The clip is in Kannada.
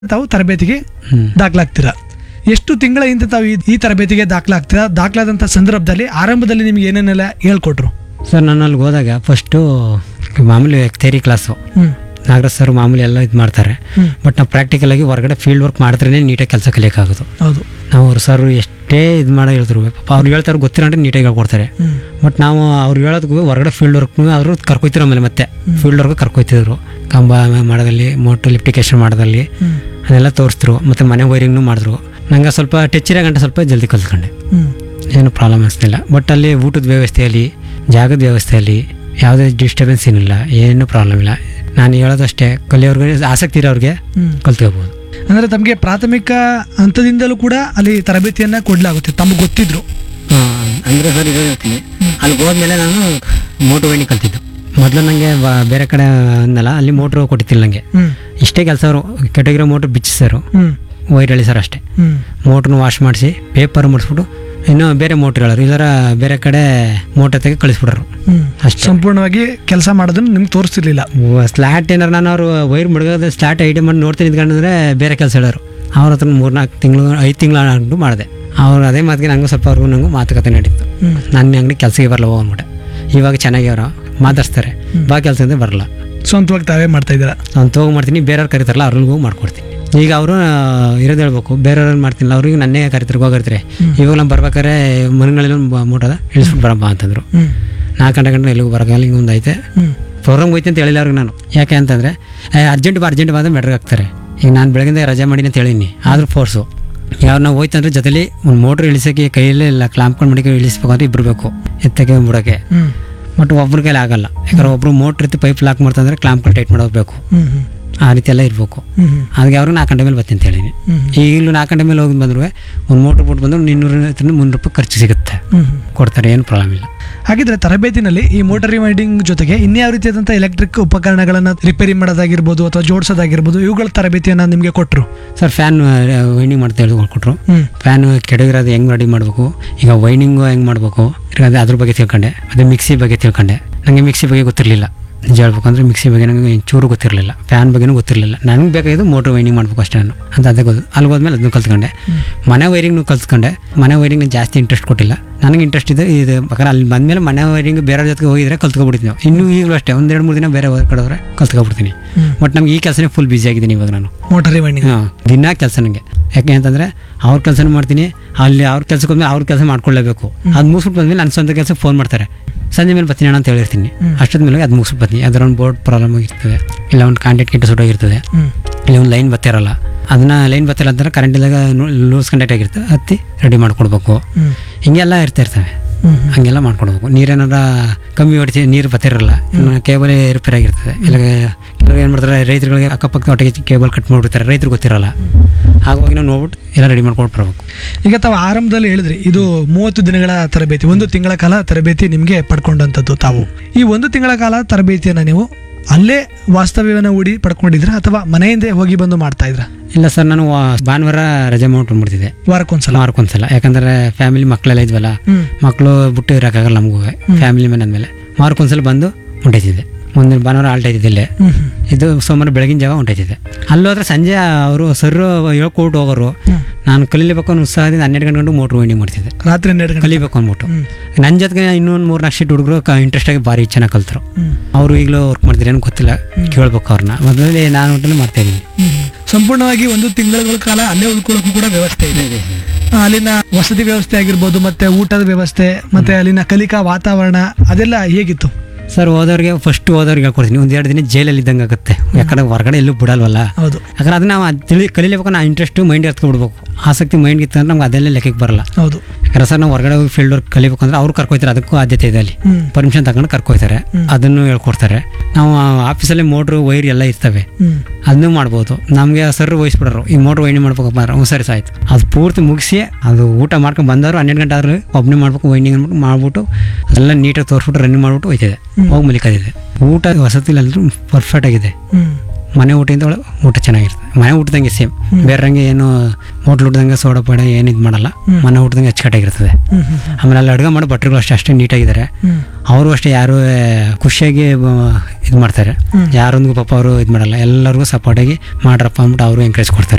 ತಾವು ತರಬೇತಿಗೆ ಹ್ಮ್. ದಾಖಲಾಗ್ತೀರಾ ಎಷ್ಟು ತಿಂಗಳ ಹಿಂದೆ ತಾವು ಈ- ಈ ತರಬೇತಿಗೆ ದಾಖಲಾಗ್ತೀರಾ ದಾಖಲಾದಂಥ ಸಂದರ್ಭದಲ್ಲಿ ಆರಂಭದಲ್ಲಿ ನಿಮ್ಗೆ ಏನೇನೆಲ್ಲ ಹೇಳ್ಕೊಟ್ರು ಸರ್ ನಾನು ಅಲ್ಲಿಗೆ ಹೋದಾಗ ಫಸ್ಟು ಮಾಮೂಲಿ ಥೇರಿ ಕ್ಲಾಸು ಹ್ಮ್ ನಾಗರಾಜ್ ಸರ್ ಮಾಮೂಲಿ ಎಲ್ಲ ಇದು ಮಾಡ್ತಾರೆ ಹ್ಮ್. ಬಟ್ ನಾವು ಪ್ರಾಕ್ಟಿಕಲ್ ಆಗಿ ಹೊರಗಡೆ ಫೀಲ್ಡ್ ವರ್ಕ್ ಮಾಡಿದ್ರೇ ನೀಟಾಗಿ ಕೆಲಸ ಕಲಿಯೋಕ್ಕಾಗೋದು ಹೌದು ನಾವು ಅವ್ರು ಸರ್ ಎಷ್ಟೇ ಇದು ಮಾಡೋ ಹೇಳ್ತಾರೆ ಪಾಪ ಅವ್ರು ಹೇಳ್ತಾರೆ ಗೊತ್ತಿರೋಂದ್ರೆ ನೀಟಾಗಿ ಹೇಳ್ಕೊಡ್ತಾರೆ ಹ್ಮ್ ಬಟ್ ನಾವು ಅವ್ರು ಹೇಳೋದಕ್ಕೂ ಹೊರಗಡೆ ಫೀಲ್ಡ್ ವರ್ಕ್ ಅವರು ಕರ್ಕೊಯ್ತಿರೋ ಆಮೇಲೆ ಮತ್ತೆ ಫೀಲ್ಡ್ ವರ್ಕ್ ಕರ್ಕೊಯ್ತಿದ್ರು ಕಂಬ ಮಾಡೋದಲ್ಲಿ ಮೋಟ್ರ್ ಲಿಫ್ಟಿಕೇಶನ್ ಮಾಡೋದಲ್ಲಿ ಹ್ಮ್ ಅದೆಲ್ಲ ತೋರಿಸಿದ್ರು ಮತ್ತು ಮನೆ ವೈರಿಂಗ್ನು ಮಾಡಿದ್ರು ನಂಗೆ ಸ್ವಲ್ಪ ಟಚ್ ಇರೋ ಗಂಟೆ ಸ್ವಲ್ಪ ಜಲ್ದಿ ಕಲ್ತ್ಕೊಂಡೆ ಹ್ಮ್ ಏನು ಪ್ರಾಬ್ಲಮ್ ಅನಿಸ್ತಿಲ್ಲ ಬಟ್ ಅಲ್ಲಿ ಊಟದ ವ್ಯವಸ್ಥೆಯಲ್ಲಿ ಜಾಗದ ವ್ಯವಸ್ಥೆಯಲ್ಲಿ ಯಾವುದೇ ಡಿಸ್ಟರ್ಬೆನ್ಸ್ ಏನಿಲ್ಲ ಏನು ಪ್ರಾಬ್ಲಮ್ ಇಲ್ಲ ನಾನು ಹೇಳೋದಷ್ಟೇ ಕಲಿಯೋರ್ಗೆ ಆಸಕ್ತಿ ಇರೋರಿಗೆ ಹ್ಮ್ ಕಲ್ತ್ಕೋಬೋದು ಅಂದ್ರೆ ತಮಗೆ ಪ್ರಾಥಮಿಕ ಹಂತದಿಂದಲೂ ಕೂಡ ಅಲ್ಲಿ ತರಬೇತಿಯನ್ನ ಕೊಡ್ಲಾಗುತ್ತೆ ತಮಗೆ ಗೊತ್ತಿದ್ರು ಅಂದರೆ ಸರ್ ಇದು ಹೇಳ್ತೀನಿ ಅಲ್ಲಿ ಹೋದ್ಮೇಲೆ ನಾನು ಮೋಟ್ರ್ ವೈಂಡಿಂಗ್ ಕಲ್ತಿದ್ದು ಮೊದಲು ನನಗೆ ಬೇರೆ ಕಡೆ ಅಂದಲ್ಲ ಅಲ್ಲಿ ಮೋಟ್ರು ಕೊಟ್ಟಿತ್ತಿಲ್ಲ ನನಗೆ ಹ್ಮ್ ಇಷ್ಟೇ ಕೆಲಸ ಅವರು ಕೆಟಗಿರೋ ಮೋಟ್ರ್ ಬಿಚ್ಚಿಸರು ಹ್ಮ್ ವೈರ್ ಎಳಿ ಸರ್ ಅಷ್ಟೇ ಹ್ಮ್ ಮೋಟ್ರನ್ನ ವಾಶ್ ಮಾಡಿಸಿ ಪೇಪರ್ ಮಾಡಿಸ್ಬಿಟ್ಟು ಇನ್ನು ಬೇರೆ ಮೋಟ್ರ್ ಹೇಳೋರು ಇದರ ಬೇರೆ ಕಡೆ ಮೋಟ್ರ್ ತೆಗೆ ಕಳಿಸ್ಬಿಡೋರು ಹ್ಮ್ ಅಷ್ಟೇ ಸಂಪೂರ್ಣವಾಗಿ ಕೆಲಸ ಮಾಡೋದನ್ನ ನಿಮ್ಗೆ ತೋರಿಸ್ತಿರ್ಲಿಲ್ಲ ಸ್ಲಾಟ್ ಏನಾರು ನಾನು ಅವರು ವೈರ್ ಮಡಗೋದು ಸ್ಲಾಟ್ ಐಡಿಯಾ ಮಾಡಿ ನೋಡ್ತೀನಿ ನಿಂತ್ಕೊಂಡ್ರೆ ಬೇರೆ ಕೆಲಸ ಹೇಳೋರು ಅವ್ರ ಹತ್ರ ಮೂರ್ನಾಲ್ಕು ತಿಂಗಳು ಐದು ತಿಂಗಳು ಮಾಡಿದೆ ಅವ್ರು ಅದೇ ಮಾತಿಗೆ ನಂಗೂ ಸ್ವಲ್ಪ ಅವ್ರಿಗೂ ನಂಗೂ ಮಾತುಕತೆ ನಡೀತು ಹ್ಮ್ ನನ್ನ ಅಂಗಡಿ ಕೆಲಸಕ್ಕೆ ಬರಲ್ಲ ಹೋಗ್ಬಿಟ್ಟೆ ಇವಾಗ ಚೆನ್ನಾಗಿ ಅವ್ರು ಮಾತಾಡ್ಸ್ತಾರೆ ಬಾ ಕೆಲಸ ಅಂದ್ರೆ ಬರಲ್ಲ ಸ್ವಂತವಾಗಿ ತಾವೇ ಮಾಡ್ತಾ ಇದ್ದೀರಾ ನಾನು ತಗೋ ಮಾಡ್ತೀನಿ ಬೇರೆಯವ್ರು ಕರೀತಾರಲ್ಲ ಅವ್ರಿಗೂ ಮಾಡ್ಕೊಡ್ತೀನಿ ಈಗ ಅವರು ಇರೋದು ಹೇಳ್ಬೇಕು ಬೇರೆಯವ್ರನ್ನ ಮಾಡ್ತೀನಿ ಅವ್ರಿಗೆ ನನ್ನೇ ಕರಿತಾರೆ ಹೋಗಿರ್ತಾರೆ ಇವಾಗ ನಾನು ಬರ್ಬೇಕಾದ್ರೆ ಮನೆಗಳಲ್ಲಿ ಮೂಟದ ಇಳಿಸ್ಬಿಟ್ಟು ಬರಮ್ಮ ಅಂತಂದ್ರು ಹ್ಮ್ ನಾಲ್ಕು ಗಂಟೆ ಗಂಟೆ ಎಲ್ಲಿಗೂ ಬರೋಲ್ಲ ಹಿಂಗೆ ಒಂದು ಐತೆ ಹ್ಮ್ ಪ್ರೋಗ್ರಾಮ್ಗೆ ಹೋಯ್ತು ಅಂತ ಹೇಳಿಲ್ಲ ಅವ್ರಿಗೆ ನಾನು ಯಾಕೆ ಅಂತಂದರೆ ಅರ್ಜೆಂಟ್ ಬಾ ಅರ್ಜೆಂಟ್ ಬಾ ಅಂದ್ರೆ ಮೆಟ್ರಿಗೆ ಹಾಕ್ತಾರೆ ಈಗ ನಾನು ಬೆಳಗಿಂದ ರಜೆ ಮಾಡೀನಿ ಅಂತ ಹೇಳಿನಿ ಆದ್ರೂ ಫೋರ್ಸು ಯಾವ ನಾವು ಹೋಯ್ತು ಅಂದ್ರೆ ಜೊತೆಲಿ ಒಂದು ಮೋಟ್ರ್ ಇಳಿಸೋಕ್ಕೆ ಕೈಯಲ್ಲೇ ಇಲ್ಲ ಕ್ಲಾಂಪ್ಕೊಂಡು ಮಡಿಕೆ ಇಳಿಸ್ಬೇಕು ಅಂದ್ರೆ ಇಬ್ಬರು ಬೇಕು ಎತ್ತಕ್ಕೆ ಬಿಡೋಕ್ಕೆ ಹ್ಮ್ ಬಟ್ ಒಬ್ರ ಕೈಲಿ ಆಗಲ್ಲ ಯಾಕಂದ್ರೆ ಒಬ್ರು ಮೋಟ್ರ್ ಇತ್ತು ಪೈಪ್ ಲಾಕ್ ಮಾಡ್ತಂದ್ರೆ ಕ್ಲಾಂಪ್ಗಳು ಟೈಟ್ ಮಾಡೋಬೇಕು ಹ್ಮ್ ಹ್ಮ್ ಆ ರೀತಿ ಎಲ್ಲ ಇರಬೇಕು ಹ್ಮ್ ಹ್ಮ್ ಅದಕ್ಕೆ ಅವ್ರಿಗೆ ನಾಲ್ಕು ಗಂಟೆ ಮೇಲೆ ಬರ್ತೀನಿ ಅಂತ ಹೇಳಿನಿ ಹ್ಮ್ ಈಗಲೂ ನಾಲ್ಕು ಗಂಟೆ ಮೇಲೆ ಹೋಗಿ ಬಂದ್ರು ಒಂದು ಮೋಟ್ರ್ ಬಿಟ್ಟು ಬಂದ್ರೆ ಇನ್ನೂರ ಮುನ್ನೂರು ರೂಪಾಯಿ ಖರ್ಚು ಸಿಗುತ್ತೆ ಹ್ಮ್ ಹ್ಮ್ ಕೊಡ್ತಾರೆ ಏನು ಪ್ರಾಬ್ಲಮ್ ಇಲ್ಲ ಹಾಗಿದ್ರೆ ತರಬೇತಿನಲ್ಲಿ ಈ ಮೋಟರ್ ರಿವೈಂಡಿಂಗ್ ಜೊತೆಗೆ ಇನ್ಯಾವ ರೀತಿಯಾದಂಥ ಎಲೆಕ್ಟ್ರಿಕ್ ಉಪಕರಣಗಳನ್ನ ರಿಪೇರಿ ಮಾಡೋದಾಗಿರ್ಬೋದು ಅಥವಾ ಜೋಡಿಸೋದಾಗಿರ್ಬೋದು ಇವುಗಳ ತರಬೇತಿಯನ್ನ ನಿಮಗೆ ಕೊಟ್ಟರು ಸರ್ ಫ್ಯಾನ್ ವೈಂಡಿಂಗ್ ಮಾಡ್ತಾ ಹೇಳಿ ಕೊಟ್ರು ಹ್ಮ್ ಫ್ಯಾನ್ ಕೆಡಗಿರೋದು ಹೆಂಗೆ ರೆಡಿ ಮಾಡಬೇಕು ಈಗ ವೈಂಡಿಂಗು ಹೆಂಗೆ ಮಾಡಬೇಕು ಅದೇ ಅದ್ರ ಬಗ್ಗೆ ತಿಳ್ಕೊಂಡೆ ಮತ್ತು ಮಿಕ್ಸಿ ಬಗ್ಗೆ ತಿಳ್ಕೊಂಡೆ ನನಗೆ ಮಿಕ್ಸಿ ಬಗ್ಗೆ ಗೊತ್ತಿರಲಿಲ್ಲ ನಿಜ ಹೇಳ್ಬೇಕು ಅಂದರೆ ಮಿಕ್ಸಿ ಬಗ್ಗೆ ನನಗೆ ಚೂರು ಗೊತ್ತಿರಲಿಲ್ಲ ಫ್ಯಾನ್ ಬಗ್ಗೆನೂ ಗೊತ್ತಿರಲಿಲ್ಲ ನನಗೆ ಬೇಕಾಗಿದ್ದು ಮೋಟ್ರ್ ವೈಂಡಿಂಗ್ ಮಾಡ್ಬೇಕು ಅಷ್ಟೇ ನಾನು ಅಂತ ಅದೇ ಗೊತ್ತು ಅಲ್ಲಿ ಹೋದ್ಮೇಲೆ ಅದನ್ನು ಕಲ್ತ್ಕೊಂಡೆ ಮನೆ ವೈರಿಂಗ್ನು ಕಲ್ತ್ಕೊಂಡೆ ಮನೆ ವೈರಿಂಗ್ ಜಾಸ್ತಿ ಇಂಟ್ರೆಸ್ಟ್ ಕೊಟ್ಟಿಲ್ಲ ನನಗೆ ಇಂಟ್ರೆಸ್ಟ್ ಇದೆ ಇದು ಬೇಕಾದ್ರೆ ಅಲ್ಲಿ ಬಂದಮೇಲೆ ಮನೆ ವೈರಿಂಗ್ ಬೇರೆಯವ್ರ ಜೊತೆಗೆ ಹೋಗಿದ್ರೆ ಕಲ್ತ್ಕೊಬಿಡ್ತೀನಿ ನಾವು ಇನ್ನೂ ಈಗಲೂ ಅಷ್ಟೇ ಒಂದೆರಡು ಮೂರು ದಿನ ಬೇರೆ ಕಡೆ ಹೋದ್ರೆ ಕಲ್ತ್ಕೊಬಿಡ್ತೀನಿ ಹ್ಮ್. ಬಟ್ ನಮ್ಗೆ ಈ ಕೆಲಸನೇ ಫುಲ್ ಬ್ಯುಸಿ ಆಗಿದ್ದೀನಿ ಇವಾಗ ನಾನು ಮೋಟರ್ ರಿವೈಂಡಿಂಗ್ ಹಾಂ ದಿನ ಕೆಲಸ ನನಗೆ ಯಾಕೆ ಅಂತಂದರೆ ಅವ್ರ ಕೆಲಸನೂ ಮಾಡ್ತೀನಿ ಅಲ್ಲಿ ಅವ್ರ ಕೆಲಸಕ್ಕೆ ಹೋದ್ಮೇಲೆ ಅವ್ರ ಕೆಲಸ ಮಾಡ್ಕೊಳ್ಳೇಬೇಕು ಅದು ಮುಗಿಸ್ಬಿಟ್ಟು ಬಂದ್ಮೇಲೆ ನನ್ನ ಸ್ವಂತ ಕೆಲಸ ಫೋನ್ ಮಾಡ್ತಾರೆ ಸಂಜೆ ಮೇಲೆ ಬರ್ತೀನಿ ಅಣ್ಣ ಅಂತ ಹೇಳಿರ್ತೀನಿ ಅಷ್ಟೊತ್ತ ಮೇಲೆ ಅದು ಮುಗಿಸ್ಬಿಟ್ಟು ಬರ್ತೀನಿ ಅದರ ಒಂದು ಬೋರ್ಡ್ ಪ್ರಾಬ್ಲಮ್ ಆಗಿರ್ತದೆ ಇಲ್ಲ ಒಂದು ಕಾಂಟ್ಯಾಕ್ಟ್ ಗಿಟ್ಟ ಸುಟ್ಟೋಗಿರ್ತದೆ ಹ್ಮ್ ಇಲ್ಲ ಒಂದು ಲೈನ್ ಬರ್ತಿರಲ್ಲ ಅದನ್ನ ಲೈನ್ ಬರ್ತಿಲ್ಲ ಅಂತಂದ್ರೆ ಕರೆಂಟ್ ಇದ್ದಾಗ ಲೂಸ್ ಕಂಡಕ್ಟ್ ಆಗಿರ್ತದೆ ಹತ್ತಿ ರೆಡಿ ಮಾಡ್ಕೊಡ್ಬೇಕು ಹ್ಮ್ ಹಿಂಗೆಲ್ಲ ಇರ್ತಾ ಇರ್ತವೆ ಹ್ಮ್ ಹಂಗೆಲ್ಲ ಮಾಡ್ಕೊಡ್ಬೇಕು ನೀರೇನಾರ ಕಮ್ಮಿ ಹೊಡಿಸಿ ನೀರು ಬರ್ತಿರಲ್ಲ ಕೇಬಲ್ ರಿಪೇರ್ ಆಗಿರ್ತದೆ ಇಲ್ಲ ಕೆಲವ್ರು ಏನು ಮಾಡ್ತಾರೆ ರೈತರುಗಳಿಗೆ ಅಕ್ಕಪಕ್ಕ ಹೊಟ್ಟೆಗೆ ಕೇಬಲ್ ಕಟ್ ಮಾಡಿಬಿಡ್ತಾರೆ ರೈತರು ಗೊತ್ತಿರಲ್ಲ ಹಾಗಾಗಿ ನಾವು ನೋಡ್ಬಿಟ್ಟು ಎಲ್ಲ ರೆಡಿ ಮಾಡ್ಕೊಂಡು ಬರಬೇಕು ಈಗ ತಾವು ಆರಂಭದಲ್ಲಿ ಹೇಳಿದ್ರಿ ಇದು ಮೂವತ್ತು ದಿನಗಳ ತರಬೇತಿ ಒಂದು ತಿಂಗಳ ಕಾಲ ತರಬೇತಿ ನಿಮಗೆ ಪಡ್ಕೊಂಡಂಥದ್ದು ತಾವು ಈ ಒಂದು ತಿಂಗಳ ಕಾಲ ತರಬೇತಿಯನ್ನ ನೀವು ಅಲ್ಲೇ ವಾಸ್ತವ್ಯವನ್ನು ಹೂಡಿ ಪಡ್ಕೊಂಡಿದ್ರ ಅಥವಾ ಮನೆಯಿಂದ ಹೋಗಿ ಬಂದು ಮಾಡ್ತಾ ಇದ್ರ ಇಲ್ಲ ಸರ್ ನಾನು ವಾ- ಭಾನುವಾರ ರಜೆ ಮಾಡ್ಕೊಂಡ್ಬಿಡ್ತಿದ್ದೆ ವಾರಕ್ಕೊಂದ್ಸಲ ವಾರಕ್ಕೊಂದ್ಸಲ ಯಾಕಂದ್ರೆ ಫ್ಯಾಮಿಲಿ ಮಕ್ಕಳೆಲ್ಲ ಇದ್ವಲ್ಲ ಹ್ಮ್ ಮಕ್ಕಳು ಬಿಟ್ಟು ಇರೋಕ್ಕಾಗಲ್ಲ ನಮಗೂ ಫ್ಯಾಮಿಲಿ ಮೇಲೆ ಅಂದಮೇಲೆ ವಾರಕ್ಕೊಂದ್ಸಲ ಬಂದು ಹೊಂಟೈತಿದ್ದೆ ಒಂದು ಭಾನುವಾರ ಆಲ್ಟ್ ಆಯ್ತಿದ್ದೆ ಇಲ್ಲೇ ಹ್ಮ್ ಹ್ಮ್ ಇದು ಸೋಮವಾರ ಬೆಳಗಿನ ಜಾವ ಹೊಂಟೈತಿದ್ದೆ ಅಲ್ಲೋದ್ರೆ ಸಂಜೆ ಅವರು ಸರ್ ಹೇಳ್ಕೊಟ್ಟು ಹೋಗೋರು ಹ್ಮ್. ನಾನು ಕಲಿಬೇಕು ಅನ್ನೋ ಉತ್ಸಾಹದಿಂದ ಹನ್ನೆರಡು ಗಂಟೆ ಗಂಟು ಮೋಟ್ರ್ ವೈಂಡಿಂಗ್ ಮಾಡ್ತಿದ್ದೆ ರಾತ್ರಿ ಹನ್ನೆರಡು ಗಂಟೆ ಕಲಿಬೇಕು ಅಂದ್ಬಿಟ್ಟು ಹ್ಮ್ ನನ್ನ ಜೊತೆಗೆ ಇನ್ನೊಂದು ಮೂರು ನಾಲ್ಕು ಶೀಟ್ ಹುಡುಗರು ಇಂಟ್ರೆಸ್ಟ್ ಆಗಿ ಭಾರಿ ಚೆನ್ನಾಗಿ ಕಲ್ತರು ಹ್ಮ್ ಅವರು ಈಗಲೂ ವರ್ಕ್ ಮಾಡ್ತಾರೆ ಏನು ಗೊತ್ತಿಲ್ಲ ಕೇಳ್ಬೇಕು ಅವ್ರನ್ನ ಮೊದಲೇ ನಾನು ಒಟ್ಟಲ್ಲಿ ಮಾಡ್ತಾ ಇದ್ದೀನಿ ಹ್ಮ್. ಸಂಪೂರ್ಣವಾಗಿ ಒಂದು ತಿಂಗಳ ಕಾಲ ಅಲ್ಲೇ ಉಳ್ಕೊಳ್ಳೋಕ್ಕೂ ಕೂಡ ವ್ಯವಸ್ಥೆ ಇದೆ ಆ, ಅಲ್ಲಿನ ವಸತಿ ವ್ಯವಸ್ಥೆ ಆಗಿರ್ಬೋದು ಮತ್ತೆ ಊಟದ ವ್ಯವಸ್ಥೆ ಮತ್ತೆ ಅಲ್ಲಿನ ಕಲಿಕಾ ವಾತಾವರಣ ಅದೆಲ್ಲ ಹೇಗಿತ್ತು ಸರ್ ಹೋದವ್ರಿಗೆ ಫಸ್ಟ್ ಹೋದವ್ರಿಗೆ ಹೇಳ್ಕೊಡ್ತೀನಿ ಒಂದು ಎರಡು ದಿನ ಜೈಲಲ್ಲಿ ಇದ್ದಂಗೆ ಆಗುತ್ತೆ ಯಾಕಂದ್ರೆ ಹೊರಗಡೆ ಎಲ್ಲೂ ಬಿಡಲ್ವಲ್ಲ ಹೌದು ಯಾಕಂದ್ರೆ ಅದನ್ನ ನಾವು ಅದ್ ತಿಳಿ ಕಲಿಲೇಬೇಕು ನಾವು ಇಂಟ್ರೆಸ್ಟು ಮೈಂಡ್ ಎತ್ಕೊಬಿಡ್ಬೇಕು ಆಸಕ್ತಿ ಮೈಂಡ್ ಇತ್ತು ಅಂದ್ರೆ ನಮ್ಗೆ ಅದೆಲ್ಲ ಲೆಕ್ಕಕ್ಕೆ ಬರಲ್ಲ ಹೌದು ಯಾಕಂದ್ರೆ ಸರ್ ನಾವು ಹೊರಗಡೆ ಹೋಗಿ ಫೀಲ್ಡ್ ವರ್ಕ್ ಕಲಿಬೇಕು ಅಂದ್ರೆ ಅವ್ರು ಕರ್ಕೊಯ್ತಾರೆ ಅದಕ್ಕೂ ಆದ್ಯತೆ ಇದೆ ಅಲ್ಲಿ ಹ್ಮ್ ಪರ್ಮಿಷನ್ ತಗೊಂಡು ಕರ್ಕೊಯ್ತಾರೆ ಅದನ್ನು ಹೇಳ್ಕೊಡ್ತಾರೆ ನಾವು ಆಫೀಸಲ್ಲಿ ಮೋಟ್ರು ವೈರ್ ಎಲ್ಲ ಇರ್ತವೆ ಹ್ಮ್ ಅದನ್ನು ಮಾಡ್ಬೋದು ನಮಗೆ ಸರ್ ವಹಿಸ್ಬಿಡೋರು ಈ ಮೋಟ್ರ್ ವೈಂಡಿಂಗ್ ಮಾಡ್ಬೇಕಪ್ಪ ಅಂದ್ರೆ ಹ್ಞೂ ಸರಿ ಆಯ್ತು ಅದು ಪೂರ್ತಿ ಮುಗಿಸಿ ಅದು ಊಟ ಮಾಡ್ಕೊಂಡು ಬಂದವರು ಹನ್ನೆರಡು ಗಂಟೆ ಆದ್ರೆ ಒಬ್ಬನೇ ಮಾಡ್ಬೇಕು ವೈಂಡಿಂಗ್ ಅಂದ್ಬಿಟ್ಟು ಮಾಡ್ಬಿಟ್ಟು ಅದೆಲ್ಲ ನೀಟಾಗಿ ತೋರಿಸ್ಬಿಟ್ಟು ರನ್ನಿಂಗ್ ಮಾಡ್ಬಿಟ್ಟು ಹೋಯ್ತಿದೆ ಹೋಗಿ ಮಲಿಕದಿದೆ ಊಟ ವಸತಿ ಎಲ್ಲರೂ ಪರ್ಫೆಕ್ಟ್ ಆಗಿದೆ ಹ್ಮ್ ಮನೆ ಊಟದಿಂದ ಒಳಗೆ ಊಟ ಚೆನ್ನಾಗಿರ್ತದೆ ಮನೆ ಊಟದಂಗೆ ಸೇಮ್ ಬೇರೆ ಏನು ಹೋಟ್ಲ್ ಊಟದಂಗೆ ಸೋಡಾ ಪಡ ಏನು ಇದು ಮಾಡಲ್ಲ ಹ್ಮ್. ಮನೆ ಊಟದಂಗೆ ಅಚ್ಚುಕಟ್ಟಾಗಿರ್ತದೆ ಹ್ಮ್ ಹ್ಮ್ ಹ್ಮ್. ಆಮೇಲೆ ಅಲ್ಲಿ ಅಡುಗೆ ಮಾಡೋ ಭಟ್ರುಗಳು ಅಷ್ಟೇ ಅಷ್ಟೇ ನೀಟಾಗಿದ್ದಾರೆ ಹ್ಮ್ ಅವರು ಅಷ್ಟೇ ಯಾರು ಖುಷಿಯಾಗಿ ಇದು ಮಾಡ್ತಾರೆ ಹ್ಮ್. ಯಾರೊಂದಿಗೂ ಪಾಪ ಅವರು ಇದು ಮಾಡಲ್ಲ ಎಲ್ಲರಿಗೂ ಸಪೋರ್ಟಾಗಿ ಮಾಡ್ರಪ್ಪ ಅಂದ್ಬಿಟ್ಟು ಅವರು ಎಂಕರೇಜ್ ಕೊಡ್ತಾರೆ